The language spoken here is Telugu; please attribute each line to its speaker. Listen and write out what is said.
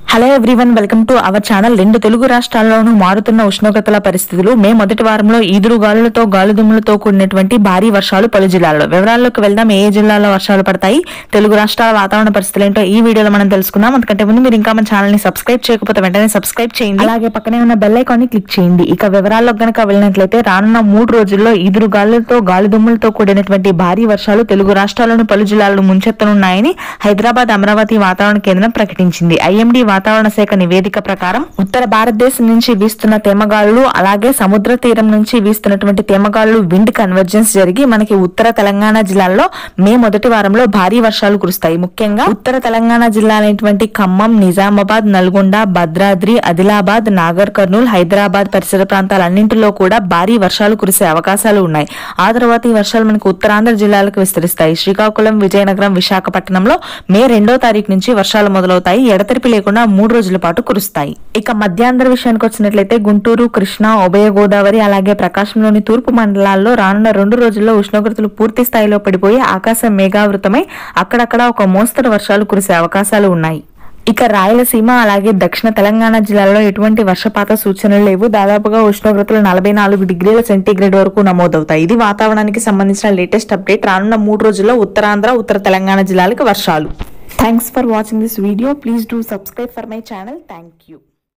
Speaker 1: hello everyone welcome to our channel రెండు తెలుగు రాష్ట్రాల్లోనూ మారుతున్న ఉష్ణోగ్రతల పరిస్థితులు మే మొదటి వారంలో ఈదురు గాలులతో గాలిదుమ్ములతో కూడినటువంటి భారీ వర్షాలు పలు జిల్లాల్లో వివరాల్లోకి వెళ్దాం ఏ ఏ జిల్లాల్లో వర్షాలు పడతాయి తెలుగు రాష్ట్రాల వాతావరణ పరిస్థితులు ఏంటో ఈ వీడియోలో మనం తెలుసుకుందాం అందుకంటే ముందు మీరు ఇంకా మన ఛానల్ ని సబ్స్క్రైబ్ చేయకపోతే వెంటనే సబ్స్క్రైబ్ చేయండి అలాగే పక్కనే ఉన్న బెల్ ఐకాన్ ని క్లిక్ చేయండి ఇక వివరాల్లో గనక వెళ్ళినట్లయితే రానున్న మూడు రోజుల్లో ఈదురు గాలులతో గాలిదుమ్ములతో కూడినటువంటి భారీ వర్షాలు తెలుగు రాష్ట్రాల్లోని పలు జిల్లాలను ముంచెత్తనున్నాయని హైదరాబాద్ అమరావతి వాతావరణ కేంద్రం ప్రకటించింది ఐఎండీ వాతావరణ శాఖ నివేదిక ప్రకారం ఉత్తర భారతదేశం నుంచి వీస్తున్న తేమగాలులు అలాగే సముద్ర తీరం నుంచి వీస్తున్నటువంటి తేమగాలులు విండ్ కన్వర్జెన్స్ జరిగి మనకి ఉత్తర తెలంగాణ జిల్లాల్లో మే మొదటి వారంలో భారీ వర్షాలు కురుస్తాయి ముఖ్యంగా ఉత్తర తెలంగాణ జిల్లాలైనటువంటి ఖమ్మం నిజామాబాద్ నల్గొండ భద్రాద్రి ఆదిలాబాద్ నాగర్ కర్నూల్ హైదరాబాద్ పరిసర ప్రాంతాలన్నింటిలో కూడా భారీ వర్షాలు కురిసే అవకాశాలు ఉన్నాయి ఆ తర్వాత ఈ వర్షాలు మనకు ఉత్తరాంధ్ర జిల్లాలకు విస్తరిస్తాయి శ్రీకాకుళం విజయనగరం విశాఖపట్నంలో మే రెండో తారీఖు నుంచి వర్షాలు మొదలవుతాయి ఎడతెరిపి లేకుండా మూడు రోజుల పాటు కురుస్తాయి ఇక మధ్యాంధ్ర విషయానికి వచ్చినట్లయితే గుంటూరు కృష్ణా ఉభయ గోదావరి అలాగే ప్రకాశంలోని తూర్పు మండలాల్లో రానున్న రెండు రోజుల్లో ఉష్ణోగ్రతలు పూర్తి స్థాయిలో పడిపోయి ఆకాశం మేఘావృతమై అక్కడక్కడ ఒక మోస్తరు వర్షాలు కురిసే అవకాశాలు ఉన్నాయి ఇక రాయలసీమ అలాగే దక్షిణ తెలంగాణ జిల్లాలో ఎటువంటి వర్షపాత సూచనలు లేవు దాదాపుగా ఉష్ణోగ్రతలు నలభై నాలుగు డిగ్రీల సెంటీగ్రేడ్ వరకు నమోదవుతాయి ఇది వాతావరణానికి సంబంధించిన లేటెస్ట్ అప్డేట్ రానున్న మూడు రోజుల్లో ఉత్తరాంధ్ర ఉత్తర తెలంగాణ జిల్లాలకు వర్షాలు thanks for watching this video please do subscribe for my channel thank you